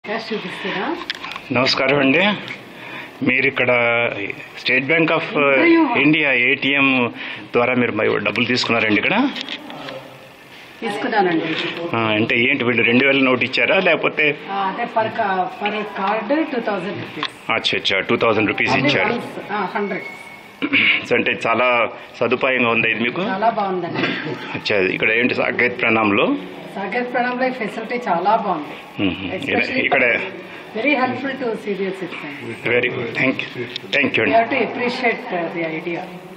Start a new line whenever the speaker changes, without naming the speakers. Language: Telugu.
క్యాష్ చూపిస్తారా
నమస్కారం అండి మీరు ఇక్కడ State Bank of India ATM ద్వారా మీరు మరి డబ్బులు తీసుకున్నారండి ఇక్కడ
తీసుకున్నానండి
ఆ, అంటే ఏంటి వీళ్ళు రెండు వేల నోట్ ఇచ్చారా లేకపోతే
ఆ, అదే పర్ కా- per card two thousand rupees
అచ్చా అచ్చా టూ థౌజండ్ రూపీస్ ఇచ్చారు
హండ్రెడ్
సో అంటే చాలా సదుపాయంగా ఉంది ఇది మీకు
చాలా బాగుందండి
అచ్చా ఇక్కడ ఏంటి సాకేత్ ప్రణాంలో
సాగర్ ప్రణంలో ఈ ఫెసిలిటీ చాలా బాగుంది
మ్మ్. ఇక్కడ
very helpful to senior citizen
very good thank you thank you
you
అండి
have to appreciate the idea